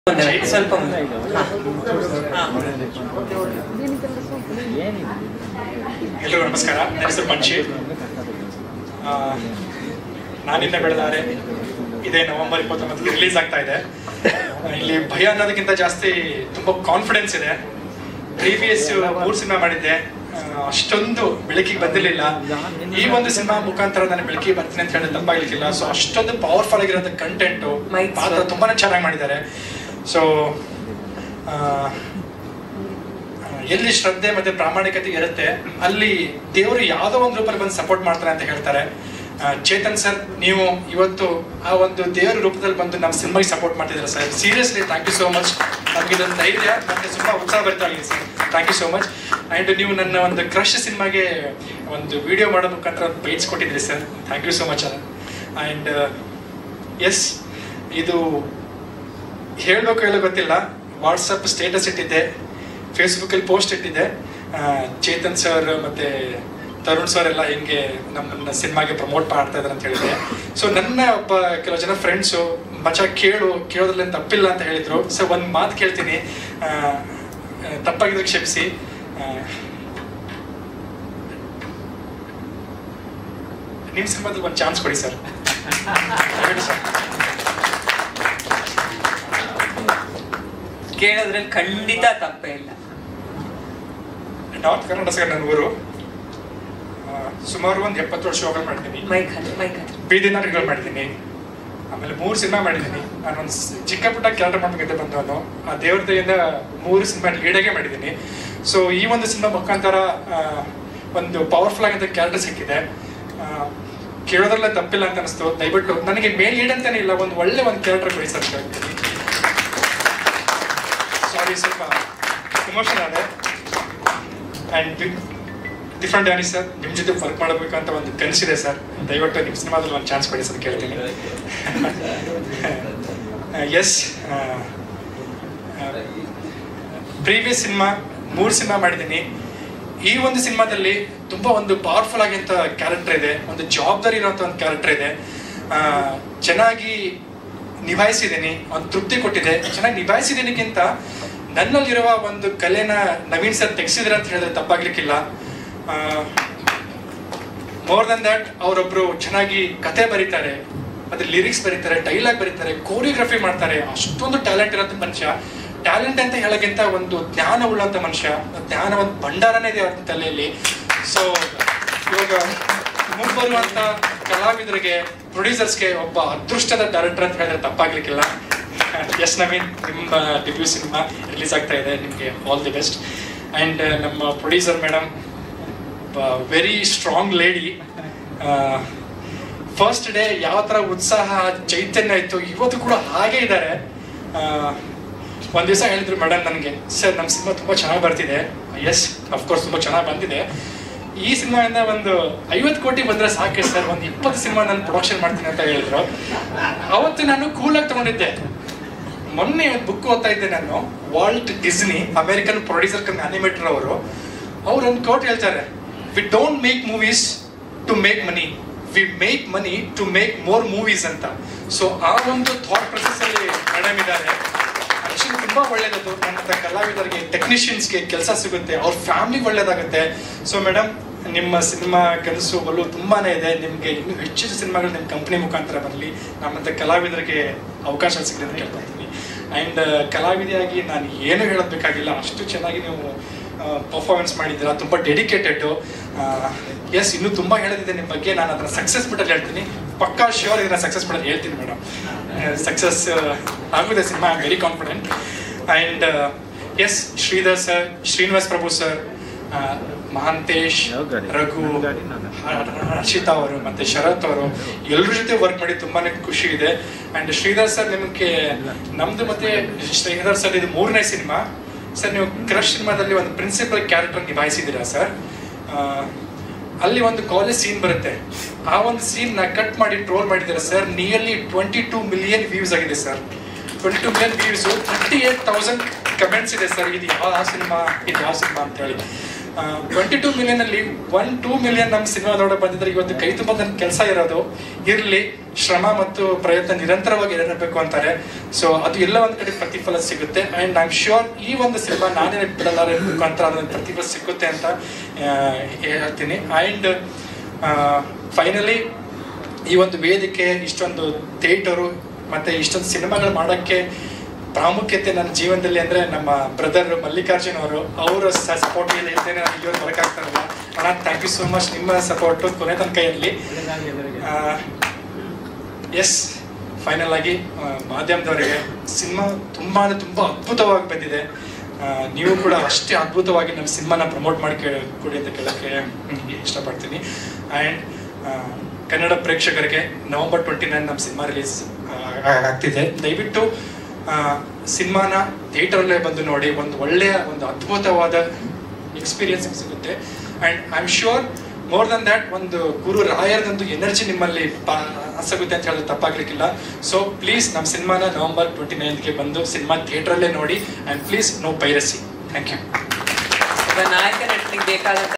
ಮುಂದೆ ಬನ್ನಿ, ಸ್ವಲ್ಪ ಮುಂದೆ ಹಾ. ಹಾ. ಎಲ್ರಿಗೂ ನಮಸ್ಕಾರ ನನ್ನ ಹೆಸರು ಪಂಚಿ ಆ, ನಾನಿಂದ ಬೆಳೆದಾರೆ ಇದೇ ನವೆಂಬರ್ ಇಪ್ಪತ್ತೊಂಬತ್ತಕ್ಕೆ ರಿಲೀಸ್ ಆಗ್ತಾ ಇದೆ ಇಲ್ಲಿ ಭಯ ಅನ್ನೋದಕ್ಕಿಂತ ಜಾಸ್ತಿ ತುಂಬಾ ಕಾನ್ಫಿಡೆನ್ಸ್ ಇದೆ ಪ್ರೀವಿಯಸ್ ಮೂರು ಸಿನಿಮಾ ಮಾಡಿದ್ದೆ ಆ, ಅಷ್ಟೊಂದು ಬೆಳಕಿಗೆ ಬಂದಿರಲಿಲ್ಲ ಈ ಒಂದು ಸಿನಿಮಾ ಮುಖಾಂತರ ನಾನು ಬೆಳಕಿಗೆ ಬರ್ತೀನಿ ಅಂತ ಹೇಳಿದ್ರೆ ತಪ್ಪಾಗ್ಲಿಕ್ಕಿಲ್ಲ ಸೊ ಅಷ್ಟೊಂದು ಪವರ್ಫುಲ್ ಆಗಿರೋಂಥ ಕಂಟೆಂಟು Mic ಪಾತ್ರ sir. ತುಂಬಾನೇ ಚೆನ್ನಾಗಿ ಮಾಡಿದ್ದಾರೆ ಸೊ ಎಲ್ಲಿ ಶ್ರದ್ಧೆ ಮತ್ತೆ ಪ್ರಾಮಾಣಿಕತೆ ಇರುತ್ತೆ ಅಲ್ಲಿ ದೇವರು ಯಾವುದೋ ಒಂದು ರೂಪದಲ್ಲಿ ಬಂದು ಸಪೋರ್ಟ್ ಮಾಡ್ತಾರೆ ಅಂತ ಹೇಳ್ತಾರೆ ಆ, ಚೇತನ್ ಸರ್ ನೀವು ಇವತ್ತು ಆ ಒಂದು ದೇವರ ರೂಪದಲ್ಲಿ ಬಂದು ನಮ್ಮ ಸಿನಿಮಾಗೆ ಸಪೋರ್ಟ್ ಮಾಡ್ತಿದ್ದೀರಾ sir seriously thank you so much ನಮಗೆ ಇದೊಂದು ಧೈರ್ಯ ಮತ್ತೆ ತುಂಬಾ ಉತ್ಸಾಹ ಬರ್ತಾ ಇದೆ sir thank you so much and ನೀವು ನನ್ನ ಒಂದು ಕ್ರಶ್ ಸಿನಿಮಾಗೆ ಒಂದು ವಿಡಿಯೋ ಮಾಡೋ ಮುಖಾಂತರ ಬೈಟ್ಸ್ ಕೊಟ್ಟಿದ್ರಿ sir thank you so much and yes ಇದು ಹೇಳಬೇಕು ಹೇಳೋ ಗೊತ್ತಿಲ್ಲ ವಾಟ್ಸಪ್ ಸ್ಟೇಟಸ್ ಇಟ್ಟಿದ್ದೆ ಫೇಸ್ಬುಕ್ಕಲ್ಲಿ ಪೋಸ್ಟ್ ಇಟ್ಟಿದ್ದೆ ಆ, ಚೇತನ್ ಸರ್ ಮತ್ತೆ ತರುಣ್ ಸರ್ ಎಲ್ಲ ಹಿಂಗೆ ನಮ್ಮನ್ನ ಸಿನಿಮಾಗೆ ಪ್ರಮೋಟ್ ಮಾಡ್ತಾ ಇದ್ದಾರೆ ಅಂತ ಹೇಳಿದೆ ಸೊ ನನ್ನ ಒಬ್ಬ ಕೆಲವು ಜನ ಫ್ರೆಂಡ್ಸು ಮಚ ಕೇಳು ಕೇಳೋದ್ರಲ್ಲಿ ತಪ್ಪಿಲ್ಲ ಅಂತ ಹೇಳಿದ್ರು ಸೊ ಒಂದು ಮಾತು ಕೇಳ್ತೀನಿ ಆ, ಆ, ತಪ್ಪಾಗಿದ್ರೆ ಕ್ಷಮಿಸಿ ಆ, ನಿಮ್ಮ ಸಿನಿಮಾದಲ್ಲಿ ಒಂದು ಚಾನ್ಸ್ ಕೊಡಿ ಸರ್ ಹೇಳಿ ಸರ್ ಕೇಳೋದ್ರಲ್ಲಿ ಖಂಡಿತ ತಪ್ಪೇ ಇಲ್ಲ ನಾರ್ತ್ ಕರ್ನಾಟಕ ಸರ್ ನನ್ನ ಊರು ಆ, ಸುಮಾರು ಒಂದು ಎಪ್ಪತ್ತು ವರ್ಷ ಶೋಗಳು ಮಾಡಿದ್ದೀನಿ ಮೈಕ್ ಹತ್ರ ಮೈಕ್ ಹತ್ರ ಬೀದಿ ನಾಟಕಗಳು ಮಾಡಿದ್ದೀನಿ ಆಮೇಲೆ ಮೂರು ಸಿನಿಮಾ ಮಾಡಿದ್ದೀನಿ ನಾನೊಂದು ಚಿಕ್ಕ ಪುಟ್ಟ ಕ್ಯಾರೆಕ್ಟರ್ ಮಾಡ್ಬೇಕಂತ ಬಂದವನು ಆ ದೇವ್ರ ದಯಿಂದ ಮೂರು ಸಿನಿಮಾ ಲೀಡಾಗೆ ಮಾಡಿದ್ದೀನಿ ಸೊ ಈ ಒಂದು ಸಿನಿಮಾ ಮುಖಾಂತರ ಆ, ಒಂದು ಪವರ್ಫುಲ್ ಆಗಿದ್ದ ಕ್ಯಾರೆಕ್ಟರ್ ಸಿಕ್ಕಿದೆ ಆ, ಕೇಳೋದ್ರಲ್ಲ ತಪ್ಪಿಲ್ಲ ಅಂತ ಅನಿಸ್ತು ದಯವಿಟ್ಟು ನನಗೆ ಮೇಲ್ ಲೀಡ್ ಅಂತಾನೆ ಇಲ್ಲ ಒಂದು ಒಳ್ಳೆ ಒಂದು ಕ್ಯಾರೆಕ್ಟರ್ ಕೊಡಿ ಸರ್ ಹೇಳ್ತೀನಿ ಸಾರಿ ಸ್ವಲ್ಪ ಇಮೋಷನ್ ಆದೆ ಆ್ಯಂಡ್ ಡಿಫ್ರೆಂಟ್ ಡ್ಯಾನಿ ಸರ್ ನಿಮ್ಮ ಜೊತೆ ವರ್ಕ್ ಮಾಡಬೇಕಂತ ಒಂದು ಕನಸಿದೆ ಸರ್ ದಯವಿಟ್ಟು ನಿಮ್ಮ ಸಿನಿಮಾದಲ್ಲಿ ಒಂದು ಚಾನ್ಸ್ ಕೊಡಿ ಸರ್ ಕೇಳ್ತೀನಿ ಎಸ್ ಪ್ರೀವಿಯಸ್ ಸಿನಿಮಾ ಮೂರು ಸಿನಿಮಾ ಮಾಡಿದ್ದೀನಿ ಈ ಒಂದು ಸಿನಿಮಾದಲ್ಲಿ ತುಂಬ ಒಂದು ಪವರ್ಫುಲ್ ಆಗಿಂತ ಕ್ಯಾರೆಕ್ಟರ್ ಇದೆ ಒಂದು ಜವಾಬ್ದಾರಿ ಇರುವಂಥ ಒಂದು ಕ್ಯಾರೆಕ್ಟರ್ ಇದೆ ಆ, ಚೆನ್ನಾಗಿ ನಿಭಾಯಿಸಿದ್ದೀನಿ ಒಂದು ತೃಪ್ತಿ ಕೊಟ್ಟಿದೆ ಚೆನ್ನಾಗಿ ನಿಭಾಯಿಸಿದ್ದೀನಿಗಿಂತ ನನ್ನಲ್ಲಿರುವ ಒಂದು ಕಲೆನ ನವೀನ್ ಸರ್ ತೆಗೆಸಿದ್ರೆ ಅಂತ ಹೇಳಿದ್ರೆ ತಪ್ಪಾಗ್ಲಿಕ್ಕಿಲ್ಲ ಮೋರ್ ದನ್ ದಟ್ ಅವರೊಬ್ರು ಚೆನ್ನಾಗಿ ಕತೆ ಬರೀತಾರೆ ಅದ್ರ ಲಿರಿಕ್ಸ್ ಬರೀತಾರೆ ಡೈಲಾಗ್ ಬರೀತಾರೆ ಕೋರಿಯೋಗ್ರಫಿ ಮಾಡ್ತಾರೆ ಅಷ್ಟೊಂದು ಟ್ಯಾಲೆಂಟ್ ಇರೋಂಥ ಮನುಷ್ಯ ಟ್ಯಾಲೆಂಟ್ ಅಂತ ಹೇಳೋಕ್ಕಿಂತ ಒಂದು ಜ್ಞಾನ ಉಳ್ಳಂತ ಮನುಷ್ಯ ಜ್ಞಾನ ಒಂದು ಭಂಡಾರನೇ ಇದೆ ಅವ್ರ ತಲೆಯಲ್ಲಿ ಸೊ ಇವಾಗ ಮುಂಬರುವಂತ ಕಲಾವಿದರಿಗೆ ಪ್ರೊಡ್ಯೂಸರ್ಸ್ಗೆ ಒಬ್ಬ ಅದೃಷ್ಟದ ಡೈರೆಕ್ಟರ್ ಅಂತ ಹೇಳಿದ್ರೆ ತಪ್ಪಾಗ್ಲಿಕ್ಕಿಲ್ಲ ಎಸ್ ನವೀನ್ ನಿಮ್ಮ ಡೆಬ್ಯೂ ಸಿನಿಮಾ ರಿಲೀಸ್ ಆಗ್ತಾ ಇದೆ ನಿಮಗೆ ಆಲ್ ದಿ ಬೆಸ್ಟ್ ಆ್ಯಂಡ್ ನಮ್ಮ producer madam very strong lady first day ಯಾವ ಥರ ಉತ್ಸಾಹ ಚೈತನ್ಯ ಇತ್ತು ಇವತ್ತು ಕೂಡ ಹಾಗೆ ಇದ್ದಾರೆ ಒಂದು ದಿವಸ ಹೇಳಿದ್ರು ಮೇಡಮ್ ನನಗೆ ಸರ್ ನಮ್ಮ ಸಿನಿಮಾ ತುಂಬ ಚೆನ್ನಾಗಿ ಬರ್ತಿದೆ ಎಸ್ ಅಫ್ಕೋರ್ಸ್ ತುಂಬ ಚೆನ್ನಾಗಿ ಬಂದಿದೆ ಈ ಸಿನಿಮಾಯಿಂದ ಒಂದು ಐವತ್ತು ಕೋಟಿ ಬಂದರೆ ಸಾಕೆ ಸರ್ ಒಂದು ಇಪ್ಪತ್ತು ಸಿನಿಮಾ ನಾನು ಪ್ರೊಡಕ್ಷನ್ ಮಾಡ್ತೀನಿ ಅಂತ ಹೇಳಿದ್ರು ಅವತ್ತು ನಾನು ಕೂಲಾಗಿ ತಗೊಂಡಿದ್ದೆ ಮೊನ್ನೆ ಒಂದು ಬುಕ್ ಓದ್ತಾ ಇದ್ದೆ ನಾನು Walt Disney American producer cum animator ಅವರು ಅವ್ರು ಒಂದು ಕೋಟ್ ಹೇಳ್ತಾರೆ we don't make movies to make money we make money to make more movies ಅಂತ ಸೊ ಆ ಒಂದು ಥಾಟ್ ಪ್ರೊಸೆಸ್ ಅಲ್ಲಿ ಮೇಡಮ್ ಇದ್ದಾರೆ ಆಕ್ಚುಲಿ ತುಂಬಾ ಒಳ್ಳೇದದು ನಮ್ಮಂತ ಕಲಾವಿದರಿಗೆ ಟೆಕ್ನಿಷಿಯನ್ಸ್ಗೆ ಕೆಲಸ ಸಿಗುತ್ತೆ ಅವ್ರ ಫ್ಯಾಮಿಲಿಗೆ ಒಳ್ಳೇದಾಗುತ್ತೆ ಸೊ ಮೇಡಮ್ ನಿಮ್ಮ ಸಿನಿಮಾ ಕನಸು ಒಲವು ತುಂಬಾನೇ ಇದೆ ನಿಮಗೆ ಇನ್ನೂ ಹೆಚ್ಚು ಸಿನಿಮಾಗಳು ನಿಮ್ಮ ಕಂಪನಿ ಮುಖಾಂತರ ಬರಲಿ ನಮ್ಮಂತ ಕಲಾವಿದರಿಗೆ ಅವಕಾಶ ಸಿಗಲಿ ಅಂತ ಕೇಳ್ಕೊತೀನಿ ಆ್ಯಂಡ್ ಕಲಾವಿದೆಯಾಗಿ ನಾನು ಏನು ಹೇಳೋದು ಬೇಕಾಗಿಲ್ಲ ಅಷ್ಟು ಚೆನ್ನಾಗಿ ನೀವು ಪರ್ಫಾರ್ಮೆನ್ಸ್ ಮಾಡಿದ್ದೀರಾ ತುಂಬ ಡೆಡಿಕೇಟೆಡ್ ಎಸ್ ಇನ್ನೂ ತುಂಬ ಹೇಳೋದಿದೆ ನಿಮ್ಮ ಬಗ್ಗೆ ನಾನು ಅದನ್ನ ಸಕ್ಸಸ್ ಬಿಟ್ಟಲ್ಲಿ ಹೇಳ್ತೀನಿ ಪಕ್ಕಾ ಶ್ಯೂರ್ ಇದನ್ನ ಸಕ್ಸಸ್ ಬಿಡಲ್ಲಿ ಹೇಳ್ತೀನಿ ಮೇಡಮ್ ಸಕ್ಸಸ್ ಆಗುತ್ತೆ cinema I very confident and S Shridhar sir Srinivas Prabhu sir Mahantesh ಯಾವ ಗಾಡಿ? ರಘು ನನ್ನ ಗಾಡಿ ನಾನು. ಹ- ಹರ್ಷಿತಾ ಅವರು ಮತ್ತೆ ಶರತ್ ಅವರು ಎಲ್ಲರ ಜೊತೆ ವರ್ಕ್ ಮಾಡಿ ತುಂಬಾನೇ ಖುಷಿ ಇದೆ ಅಂಡ್ ಶ್ರೀಧರ್ ಸರ್ ನಿಮಗೆ ನಮ್ದು ಮತ್ತೆ ಶ್ರೀಧರ್ ಸರ್ ಇದು ಮೂರನೇ ಸಿನಿಮಾ ಸರ್ ನೀವು ಕ್ರಶ್ ಸಿನಿಮಾದಲ್ಲಿ ಒಂದು ಪ್ರಿನ್ಸಿಪಲ್ ಕ್ಯಾರೆಕ್ಟರ್ ನಿಭಾಯಿಸಿದ್ದೀರಾ ಸರ್ ಅಲ್ಲಿ ಒಂದು ಕಾಲೇಜ್ ಸೀನ್ ಬರುತ್ತೆ ಆ ಒಂದು ಸೀನ್ ನ ಕಟ್ ಮಾಡಿ ಟ್ರೋಲ್ ಮಾಡಿದ್ದಾರೆ sir nearly twenty two million views ಆಗಿದೆ sir twenty two million views thirty eight thousand comments ಇದೆ ಸರ್ ಇದು ಯಾವ ಸಿನಿಮಾ ಇದು ಯಾವ ಸಿನಿಮಾ ಅಂತ ಹೇಳಿ ಟ್ವೆಂಟಿ ಟೂ ಮಿಲಿಯನ್ ಅಲ್ಲಿ ಒನ್ ಟೂ ಮಿಲಿಯನ್ ನಮ್ಮ ಸಿನಿಮಾ ನೋಡ ಬಂದಿದ್ರೆ ಇವತ್ತು ಕೈ ತುಂಬ ನನ್ನ ಕೆಲಸ ಇರೋದು ಇರಲಿ ಶ್ರಮ ಮತ್ತು ಪ್ರಯತ್ನ ನಿರಂತರವಾಗಿ ಇರಬೇಕು ಅಂತಾರೆ ಸೊ ಅದು ಎಲ್ಲ ಒಂದ್ ಕಡೆ ಪ್ರತಿಫಲ ಸಿಗುತ್ತೆ ಅಂಡ್ ಐ ಆಮ್ ಶ್ಯೂರ್ ಈ ಒಂದು ಸಿನಿಮಾ ನಾನೇ ಬಿಡಲಾರ ಮುಖಾಂತರ ಅದೊಂದು ಪ್ರತಿಫಲ ಸಿಗುತ್ತೆ ಅಂತ ಆ, ಹೇಳ್ತೀನಿ ಅಂಡ್ ಫೈನಲಿ ಈ ಒಂದು ವೇದಿಕೆ ಇಷ್ಟೊಂದು ಥಿಯೇಟರು ಮತ್ತೆ ಇಷ್ಟೊಂದು ಸಿನಿಮಾಗಳು ಮಾಡೋಕ್ಕೆ ಪ್ರಾಮುಖ್ಯತೆ ನನ್ನ ಜೀವನದಲ್ಲಿ ಅಂದ್ರೆ ನಮ್ಮ ಬ್ರದರ್ ಮಲ್ಲಿಕಾರ್ಜುನ್ ಅವರು ಅವರ ಸಪೋರ್ಟ್ ಇದ್ದೇನೆ ನಾನು ಇವತ್ತು ಬರೋಕ್ಕಾಗ್ತಾ ಇಲ್ಲ ಅಣ್ಣ ಥ್ಯಾಂಕ್ ಯು ಸೋ ಮಚ್ ನಿಮ್ಮ ಸಪೋರ್ಟು ಕೊನೆ ತನಕ ಇರಲಿ ಎಸ್ ಫೈನಲ್ ಆಗಿ ಆ, ಮಾಧ್ಯಮದವರಿಗೆ ಸಿನಿಮಾ ತುಂಬಾ ಅಂದ್ರೆ ತುಂಬಾ ಅದ್ಭುತವಾಗಿ ಬಂದಿದೆ ಆ, ನೀವು ಕೂಡ ಅಷ್ಟೇ ಅದ್ಭುತವಾಗಿ ನಮ್ಮ ಸಿನಿಮಾನ ಪ್ರಮೋಟ್ ಮಾಡಿ ಕೇ- ಕೊಡಿ ಅಂತ ಕೇಳಕ್ಕೆ ಹ್ಮ್, ಇಷ್ಟಪಡ್ತೀನಿ ಆ್ಯಂಡ್ ಕನ್ನಡ ಪ್ರೇಕ್ಷಕರಿಗೆ ನವೆಂಬರ್ ಟ್ವೆಂಟಿ ನೈನ್ ನಮ್ಮ ಸಿನಿಮಾ ರಿಲೀಸ್ ಆಗ್ತಿದೆ ದಯವಿಟ್ಟು ಆ, ಸಿನಿಮಾನ ಥಿಯೇಟರಲ್ಲೇ ಬಂದು ನೋಡಿ ಒಂದು ಒಳ್ಳೆಯ ಒಂದು ಅದ್ಭುತವಾದ ಎಕ್ಸ್ಪೀರಿಯನ್ಸ್ ಸಿಗುತ್ತೆ and I am sure more than that ಒಂದು ಗುರು ರಾಯರದೊಂದು ಎನರ್ಜಿ ನಿಮ್ಮಲ್ಲಿ ಸಿಗುತ್ತೆ ಅಂತ ಹೇಳಿದ್ರೆ ತಪ್ಪಾಗ್ಲಿಕ್ಕಿಲ್ಲ ಸೊ ಪ್ಲೀಸ್ ನಮ್ಮ ಸಿನಿಮಾನ ನವೆಂಬರ್ ಟ್ವೆಂಟಿ ನೈನ್ಗೆ ಬಂದು ಸಿನಿಮಾ ಥಿಯೇಟ್ರಲ್ಲೇ ನೋಡಿ and please no piracy thank you ಒಬ್ಬ ನಾಯಕ ನಟನಿಗೆ ಬೇಕಾದಂತ